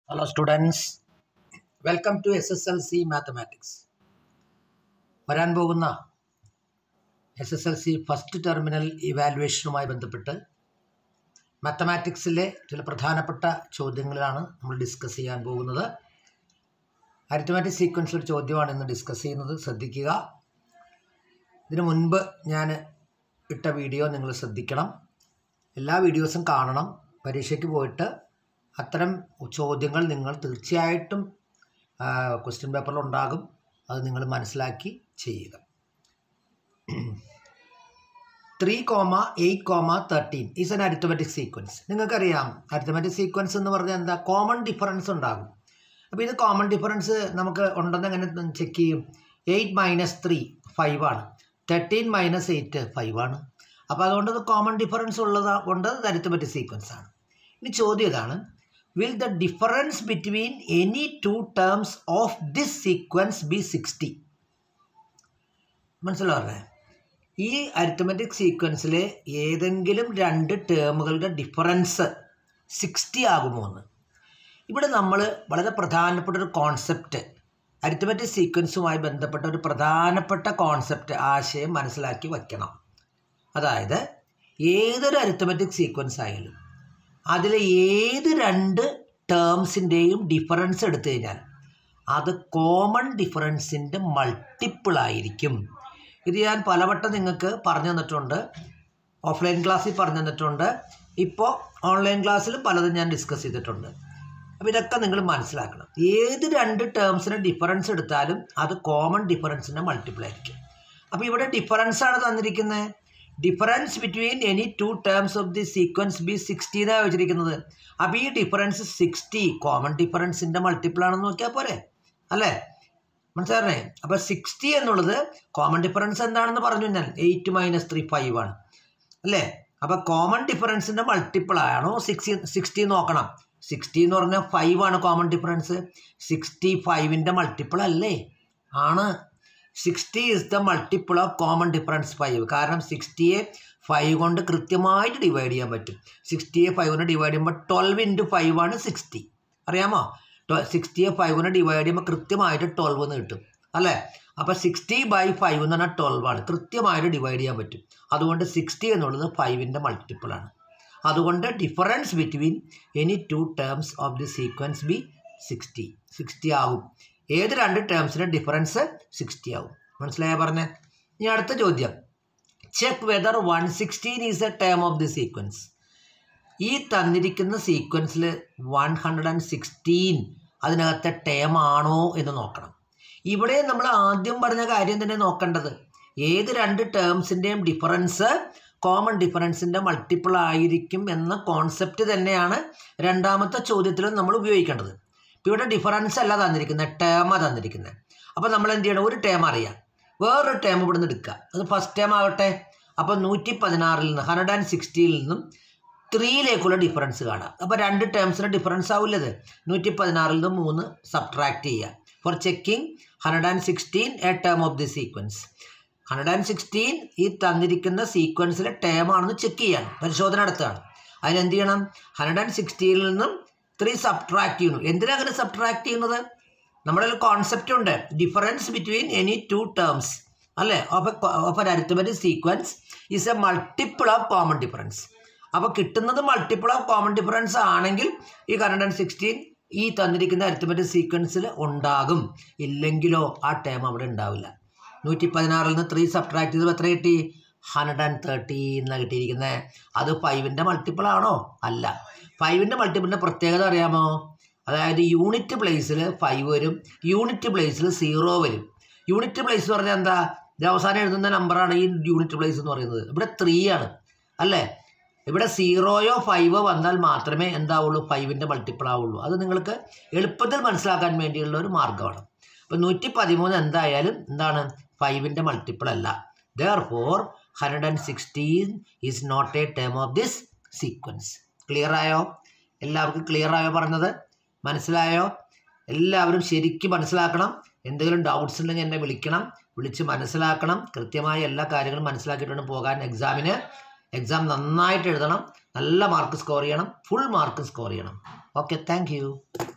Hello students, welcome to SSLC Mathematics. വരാൻ പോകുന്ന S S L C first terminal ഇവാലുവേഷനുമായി ബന്ധപ്പെട്ട് മാത്തമാറ്റിക്സിലെ ചില പ്രധാനപ്പെട്ട ചോദ്യങ്ങളാണ് നമ്മൾ ഡിസ്കസ് ചെയ്യാൻ പോകുന്നത് അരിത്തമാറ്റിക് സീക്വൻസിൽ ഒരു ചോദ്യമാണ് ഇന്ന് ഡിസ്കസ് ചെയ്യുന്നത് ശ്രദ്ധിക്കുക ഇതിനു മുൻപ് ഞാൻ ഇട്ട വീഡിയോ നിങ്ങൾ ശ്രദ്ധിക്കണം എല്ലാ വീഡിയോസും കാണണം പരീക്ഷയ്ക്ക് പോയിട്ട് അത്തരം ചോദ്യങ്ങൾ നിങ്ങൾ തീർച്ചയായിട്ടും ക്വസ്റ്റ്യൻ പേപ്പറിൽ ഉണ്ടാകും അത് നിങ്ങൾ മനസ്സിലാക്കി ചെയ്യുക three comma eight comma thirteen is an arithmetic sequence നിങ്ങൾക്കറിയാം അരിത്തമെറ്റിക് സീക്വൻസ് എന്ന് പറഞ്ഞാൽ എന്താ കോമൺ ഡിഫറൻസ് ഉണ്ടാകും അപ്പോൾ ഇത് കോമൺ ഡിഫറൻസ് നമുക്ക് ഉണ്ടെന്ന് എങ്ങനെ ചെക്ക് ചെയ്യും എയ്റ്റ് മൈനസ് ത്രീ ഫൈവ് ആണ് തേർട്ടീൻ മൈനസ് എയ്റ്റ് ഫൈവ് ആണ് അപ്പോൾ അതുകൊണ്ട് ഇത് കോമൺ ഡിഫറൻസ് ഉള്ളത് കൊണ്ട് അത് അരിത്തമെറ്റിക് സീക്വൻസ് ആണ് ഇനി ചോദ്യം ഇതാണ് will the difference between any two terms of this sequence be sixty മനസ്സിലാവേ ഈ അരിത്തമെറ്റിക് സീക്വൻസിലെ ഏതെങ്കിലും രണ്ട് ടേമുകളുടെ ഡിഫറൻസ് സിക്സ്റ്റി ആകുമോ എന്ന് ഇവിടെ നമ്മൾ വളരെ പ്രധാനപ്പെട്ട ഒരു കോൺസെപ്റ്റ് അരിത്തമെറ്റിക് സീക്വൻസുമായി ബന്ധപ്പെട്ട ഒരു പ്രധാനപ്പെട്ട കോൺസെപ്റ്റ് ആശയം മനസ്സിലാക്കി വയ്ക്കണം അതായത് ഏതൊരു അരിത്തമെറ്റിക് സീക്വൻസ് ആയാലും അതിലെ ഏത് രണ്ട് ടേംസിൻ്റെയും ഡിഫറൻസ് എടുത്തു കഴിഞ്ഞാൽ അത് കോമൺ ഡിഫറൻസിൻ്റെ മൾട്ടിപ്പിൾ ആയിരിക്കും ഇത് ഞാൻ പലവട്ടം നിങ്ങൾക്ക് പറഞ്ഞു തന്നിട്ടുണ്ട് ഓഫ്ലൈൻ ക്ലാസ്സിൽ പറഞ്ഞു തന്നിട്ടുണ്ട് ഇപ്പോൾ ഓൺലൈൻ ക്ലാസ്സിലും പലതും ഞാൻ ഡിസ്കസ് ചെയ്തിട്ടുണ്ട് അപ്പോൾ ഇതൊക്കെ നിങ്ങൾ മനസ്സിലാക്കണം ഏത് രണ്ട് ടേംസിന് ഡിഫറൻസ് എടുത്താലും അത് കോമൺ ഡിഫറൻസിൻ്റെ മൾട്ടിപ്പിൾ ആയിരിക്കും അപ്പോൾ ഇവിടെ ഡിഫറൻസ് ആണ് തന്നിരിക്കുന്നത് difference between any two terms of the sequence be sixty എന്നാണ് വെച്ചിരിക്കുന്നത് അപ്പോൾ ഈ ഡിഫറൻസ് സിക്സ്റ്റി കോമൺ ഡിഫറൻസിൻ്റെ മൾട്ടിപ്പിൾ ആണെന്ന് നോക്കിയാൽ പോരെ അല്ലേ മനസ്സിലാണേ അപ്പോൾ സിക്സ്റ്റി എന്നുള്ളത് കോമൺ ഡിഫറൻസ് എന്താണെന്ന് പറഞ്ഞു ഞാൻ എയ്റ്റ് മൈനസ് ത്രീ ഫൈവ് ആണ് അല്ലേ അപ്പോൾ കോമൺ ഡിഫറൻസിൻ്റെ മൾട്ടിപ്പിൾ ആണോ സിക്സ്റ്റി സിക്സ്റ്റി നോക്കണം സിക്സ്റ്റി എന്ന് പറഞ്ഞാൽ ഫൈവ് ആണ് കോമൺ ഡിഫറൻസ് സിക്സ്റ്റി ഫൈവിൻ്റെ മൾട്ടിപ്പിൾ അല്ലേ ആണ് sixty is the multiple of common difference five കാരണം സിക്സ്റ്റിയെ ഫൈവ് കൊണ്ട് കൃത്യമായിട്ട് ഡിവൈഡ് ചെയ്യാൻ പറ്റും സിക്സ്റ്റിയെ ഫൈവ് കൊണ്ട് ഡിവൈഡ് ചെയ്യുമ്പോൾ ട്വൽവ് ഇൻറ്റു ഫൈവ് ആണ് സിക്സ്റ്റി അറിയാമോ സിക്സ്റ്റിയെ ഫൈവ് കൊണ്ട് ഡിവൈഡ് ചെയ്യുമ്പോൾ കൃത്യമായിട്ട് ട്വൽവ് എന്ന് കിട്ടും അല്ലേ അപ്പോൾ സിക്സ്റ്റി ബൈ ഫൈവ് എന്ന് പറഞ്ഞാൽ ട്വൽവ് ആണ് കൃത്യമായിട്ട് ഡിവൈഡ് ചെയ്യാൻ പറ്റും അതുകൊണ്ട് സിക്സ്റ്റി എന്നുള്ളത് ഫൈവിൻ്റെ മൾട്ടിപ്പിൾ ആണ് അതുകൊണ്ട് difference between any two terms of the sequence be sixty sixty ആകും ഏത് രണ്ട് ടേംസിൻ്റെ ഡിഫറൻസ് സിക്സ്റ്റി ആവും മനസ്സിലായ പറഞ്ഞേ ഇനി അടുത്ത ചോദ്യം check whether one sixteen is a term of the sequence ഈ തന്നിരിക്കുന്ന സീക്വൻസിൽ വൺ ഹൺഡ്രഡ് ആൻഡ് സിക്സ്റ്റീൻ അതിനകത്തെ ടേം ആണോ എന്ന് നോക്കണം ഇവിടെ നമ്മൾ ആദ്യം പറഞ്ഞ കാര്യം തന്നെ നോക്കേണ്ടത് ഏത് രണ്ട് ടേംസിൻ്റെയും ഡിഫറൻസ് കോമൺ ഡിഫറൻസിൻ്റെ മൾട്ടിപ്പിൾ ആയിരിക്കും എന്ന കോൺസെപ്റ്റ് തന്നെയാണ് രണ്ടാമത്തെ ചോദ്യത്തിലും നമ്മൾ ഉപയോഗിക്കേണ്ടത് ഇപ്പോൾ ഇവിടെ ഡിഫറൻസ് അല്ല തന്നിരിക്കുന്നത് ടേമാണ് തന്നിരിക്കുന്നത് അപ്പോൾ നമ്മൾ എന്ത് ചെയ്യണം ഒരു ടേം അറിയാം വേറൊരു ടേം ഇവിടെ നിന്ന് എടുക്കുക അത് ഫസ്റ്റ് ടേം ആകട്ടെ അപ്പോൾ നൂറ്റി പതിനാറിൽ നിന്ന് ഹൺഡ്രഡ് ആൻഡ് സിക്സ്റ്റിയിൽ നിന്നും ത്രീയിലേക്കുള്ള ഡിഫറൻസ് കാണാം അപ്പോൾ രണ്ട് ടേംസിൻ്റെ ഡിഫറൻസ് ആവില്ലത് നൂറ്റി പതിനാറിൽ നിന്ന് മൂന്ന് സബ്ട്രാക്ട് ചെയ്യുക for checking hundred and sixteen a term of the sequence hundred and sixteen ഈ തന്നിരിക്കുന്ന സീക്വൻസിലെ ടേം ആണെന്ന് ചെക്ക് ചെയ്യാണ് പരിശോധന നടത്തുകയാണ് അതിനെന്ത് ചെയ്യണം ഹൺഡ്രഡ് ആൻഡ് സിക്സ്റ്റീനിൽ നിന്നും ത്രീ സബ്ട്രാക്ട് ചെയ്യുന്നു എന്തിനാ അങ്ങനെ സബ്ട്രാക്ട് ചെയ്യുന്നത് നമ്മുടെ ഒരു കോൺസെപ്റ്റ് ഉണ്ട് difference between any two terms അല്ലേ of of an arithmetic sequence is a multiple of common difference അപ്പോൾ കിട്ടുന്നത് മൾട്ടിപ്പിൾ ഓഫ് കോമൺ ഡിഫറൻസ് ആണെങ്കിൽ ഈ ഹൺഡ്രഡ് ആൻഡ് സിക്സ്റ്റീൻ ഈ തന്നിരിക്കുന്ന അരിത്തമെറ്റിക് സീക്വൻസിൽ ഉണ്ടാകും ഇല്ലെങ്കിലോ ആ ടേം അവിടെ ഉണ്ടാവില്ല നൂറ്റി പതിനാറിൽ നിന്ന് ത്രീ സബ്ട്രാക്ട് ചെയ്തപ്പോൾ എത്ര കിട്ടി ഹൺഡ്രഡ് ആൻഡ് തേർട്ടി എന്നാണ് കിട്ടിയിരിക്കുന്നത് അത് ഫൈവിൻ്റെ മൾട്ടിപ്പിൾ ആണോ അല്ല ഫൈവിൻ്റെ മൾട്ടിപ്പിളിൻ്റെ പ്രത്യേകത അറിയാമോ അതായത് യൂണിറ്റ് പ്ലേസിൽ ഫൈവ് വരും യൂണിറ്റ് പ്ലേസിൽ സീറോ വരും യൂണിറ്റ് പ്ലേസ് എന്ന് പറഞ്ഞാൽ എന്താ ഇത് അവസാനം എഴുതുന്ന നമ്പറാണ് ഈ യൂണിറ്റ് പ്ലേസ് എന്ന് പറയുന്നത് ഇവിടെ ത്രീ ആണ് അല്ലേ ഇവിടെ സീറോയോ ഫൈവോ വന്നാൽ മാത്രമേ എന്താവുള്ളൂ ഫൈവിൻ്റെ മൾട്ടിപ്പിൾ ആവുള്ളൂ അത് നിങ്ങൾക്ക് എളുപ്പത്തിൽ മനസ്സിലാക്കാൻ വേണ്ടിയുള്ള ഒരു മാർഗ്ഗമാണ് അപ്പോൾ നൂറ്റി പതിമൂന്ന് എന്തായാലും എന്താണ് ഫൈവിൻ്റെ മൾട്ടിപ്പിൾ അല്ല there four hundred and sixteen is not a term of this sequence clear ആയോ എല്ലാവർക്കും ക്ലിയർ ആയോ പറഞ്ഞത് മനസ്സിലായോ എല്ലാവരും ശരിക്കും മനസ്സിലാക്കണം എന്തെങ്കിലും ഡൗട്ട്സ് ഉണ്ടെങ്കിൽ എന്നെ വിളിക്കണം വിളിച്ച് മനസ്സിലാക്കണം കൃത്യമായ എല്ലാ കാര്യങ്ങളും മനസ്സിലാക്കിയിട്ടാണ് പോകാൻ എക്സാമിന് എക്സാം നന്നായിട്ട് എഴുതണം നല്ല മാർക്ക് സ്കോർ ചെയ്യണം ഫുൾ മാർക്ക് സ്കോർ ചെയ്യണം ഓക്കെ താങ്ക്